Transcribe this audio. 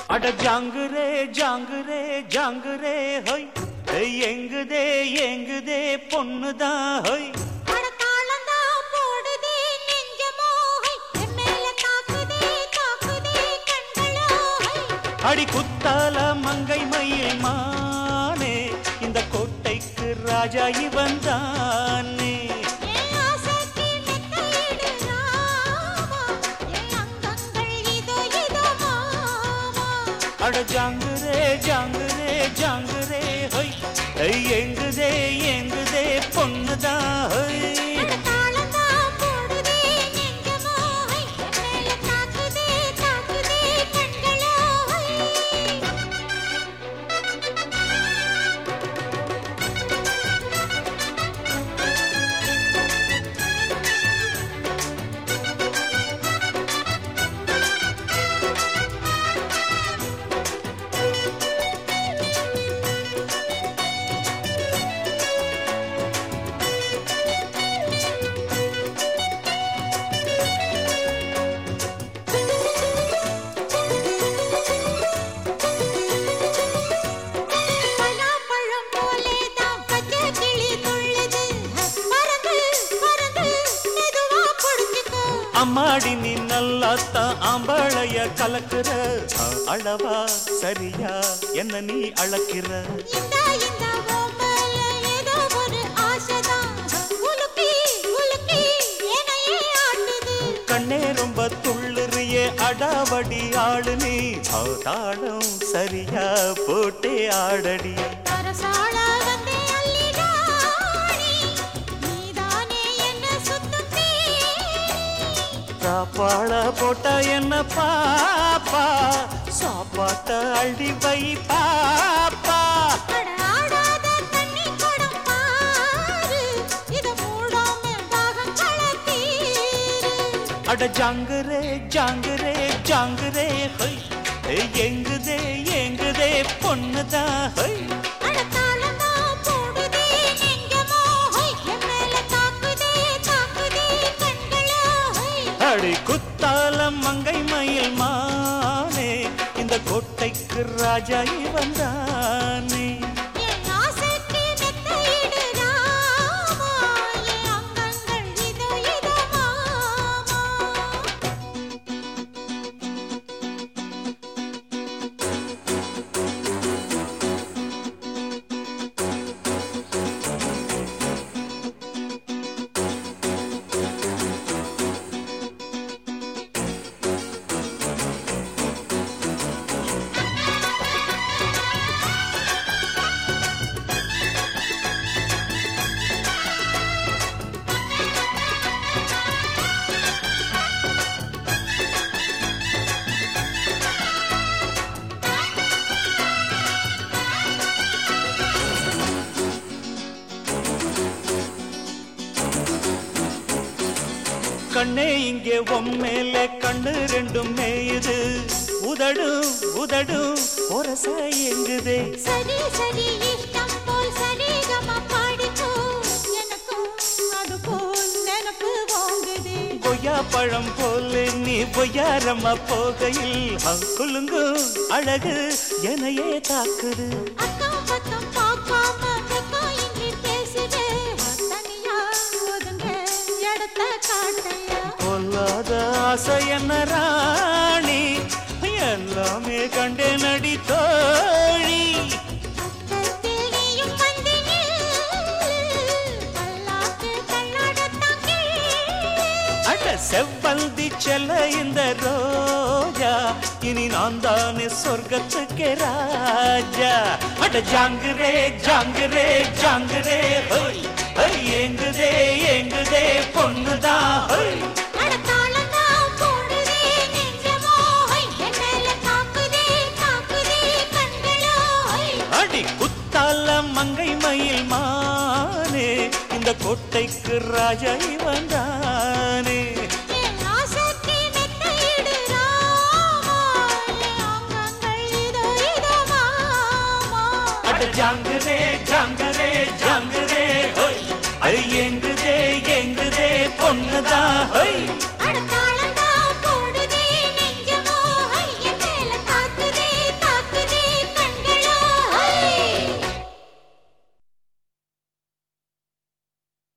அட ஜாங்குரே ஜாங்குரே ஜாங்குரே ஹொய் ஏய், எங்குதே எங்குதே பொண்ணுதான் ஹொய் அடத்தாளந்தா போடுதே நெஞ்சமோ ஹை என் மேல தாக்குதே தாக்குதே கண்களோ ஹை அடி குத்தால மங்கை மயில் மானே இந்த கோட்டைக்கு ராஜா இவன் தானே என் ஆசைக்கு மெத்தையிடு ராமா என் அங்கங்கள் இதோ இதோ மாமா அட ஜாங்குரே ஜாங்குரே ஜாங்குரே ஹொய் ஏய், எங்குதே எங்குதே பொண்ணுதான் ஹொய் அடத்தாளந்தா போடுதே நெஞ்சமோ ஹை என் மேல தாக்குதே தாக்குதே கண்களோ ஹை பலாப்பழம் போலேதான் பச்சை கிளி துள்ளுது பறந்து பறந்து மெதுவா புடிச்சுக்கோ அம்மாடி நீ நல்லாத்தான் ஆம்பாளைய கலக்குற அ, அளவா சரியா என்ன நீ அளக்கிற இந்த இந்த ஓம்பல ஏதோ ஒரு ஆசைதான் உலுக்கி உலுக்கி என்னையே ஆட்டுது கண்ணே ரொம்ப துள்ளுறியே அடாவடி ஆளு நீ ஆ, தாளம் சரியா போட்டே ஆடடி அரசாள வந்தே அள்ளிடாணி நீதானே என்ன சுத்தும் சாப்பாட போட்டா என்ன பாப்பா சாப்பாட்ட அள்ளி வை பாப்பா அட ஆடாத தண்ணி குடம் பாரு இத மூடாம தாகங்களை தீரு அட ஜாங்குரே ஜாங்குரே ஜாங்குரே ஹொய் ஏய், எங்குதே எங்குதே பொண்ணுதான் ஹொய் அடத்தாளந்தா போடுதே நெஞ்சமோ ஹொய் என் மேல தாக்குதே தாக்குதே கண்களோ ஹொய் அடி குத்தாலம் மங்கை மயில் மானே இந்த கோட்டைக்கு ராஜா வந்தானே என் ஆசைக்கு மெத்தையிடு ராமா என் அங்கங்கள் இதோ இதோ மாமா கண்ணே இங்கே உம்மேல கண்ணு ரெண்டும் மேயுது உதடு உதடு ஒரச எங்குதே சரி சரி இஷ்டம் போல் சரிகம பாடிக்கோ எனக்கும் அது போல் நினப்பு வாங்குதே கொய்யா பழம் போல நீ பொய்யாரம்மா போகையில் குலுங்கு அழகு எனையே தாக்குது அக்கம் பக்கம் பார்க்காம வெக்கம் இன்றி பேசுதே தனியா ஒதுங்க இடத்த காட்டையா கொல்லாத ஆசை என்ன ராணி எல்லாமே கண்டே நடி தோழி பக்கத்தில் நீயும் வந்து நில்லு. பல்லாக்கு கண்ணாடத்தான் கீழே. அட செவ்வந்தி செல்ல இந்த ரோஜா இனி நான் தானே சொர்க்கத்துக்கு ராஜா அட ஜாங்குரே ஜாங்குரே ஜாங்குரே ஹோய் ஹோய் ஏங்குதே ஏங்குதே பொண்ணுதான் ஹோய் அட தாளந்தான் போடுதே நெஞ்சமோ, ஹை, என் மேல தாக்குதே, தாக்குதே கண்களோ, ஹை. அடி குத்தால மங்கை மயில் மானே இந்த கோட்டைக்கு ராஜா வந்தானே என் ஆசைக்கு மெத்தையிடு ராமா, என் அங்கங்கள் இதோ இதோ மாமா. அட ஜாங்குதே ஜாங்குதே ஜாங்குதே ஹோய் ஐ எங்குதே எங்குதே பொண்ணுதான் ஹோய் அட தாளம்